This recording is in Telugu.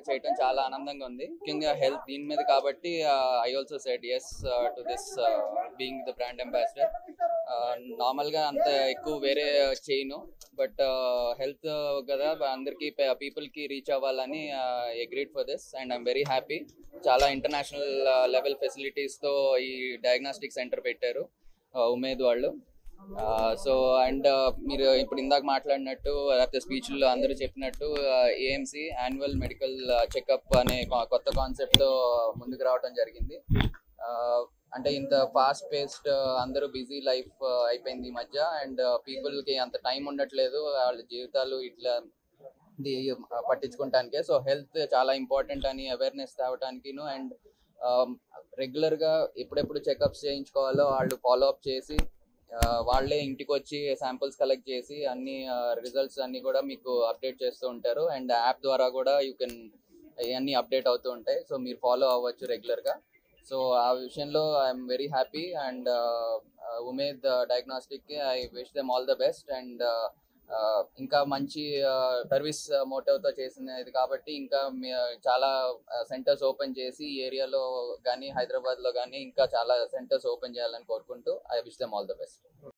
చేయటం చాలా ఆనందంగా ఉంది ముఖ్యంగా హెల్త్ దీని మీద కాబట్టి I also said yes to this being the brand ambassador normal గా అంత ఎక్కువ వేరే చేయను బట్ హెల్త్ కదా అందరికి పీపుల్ కి రీచ్ అవ్వాలని agreed for this and I'm very happy చాలా ఇంటర్నేషనల్ లెవెల్ ఫెసిలిటీస్ తో ఈ డయాగ్నోస్టిక్ సెంటర్ పెట్టారు ఉమేద్ వాళ్ళు సో అండ్ మీరు ఇప్పుడు ఇందాక మాట్లాడినట్టు లేకపోతే స్పీచ్ లో అందరూ చెప్పినట్టు ఏఎంసి యాన్యువల్ మెడికల్ చెకప్ అనే కొ- కొత్త కాన్సెప్ట్ తో ముందుకు రావడం జరిగింది Uh, అంటే ఇంత ఫాస్ట్ పేస్డ్ అందరూ బిజీ లైఫ్ అయిపోయింది ఈ మధ్య అండ్ పీపుల్ కి అంత టైం ఉండట్లేదు వాళ్ళ జీవితాలు ఇట్లా ది- పట్టించుకుంటానికే సో హెల్త్ చాలా ఇంపార్టెంట్ అని అవేర్నెస్ తేవటానికిను అండ్ రెగ్యులర్ గా ఎప్పుడెప్పుడు చెకప్స్ చేయించుకోవాలో వాళ్ళు ఫాలో అప్ చేసి ఆ, వాళ్ళే ఇంటికి వచ్చి శాంపుల్స్ కలెక్ట్ చేసి అన్ని రిజల్ట్స్ అన్ని కూడా మీకు అప్డేట్ చేస్తూ ఉంటారు అండ్ యాప్ ద్వారా కూడా యూ కెన్ ఇవన్నీ అప్డేట్ అవుతూ ఉంటాయి సో మీరు ఫాలో అవ్వచ్చు రెగ్యులర్ గా సో ఆ విషయంలో I'm very happy and Umed diagnostic కి I wish them all the best and ఇంకా మంచి సర్వీస్ మోటివ్తో చేసినది కాబట్టి ఇంకా మీ- చాలా సెంటర్స్ ఓపెన్ చేసి ఈ ఏరియాలో కానీ హైదరాబాద్లో కానీ ఇంకా చాలా సెంటర్స్ ఓపెన్ చేయాలని కోరుకుంటూ I wish them all the best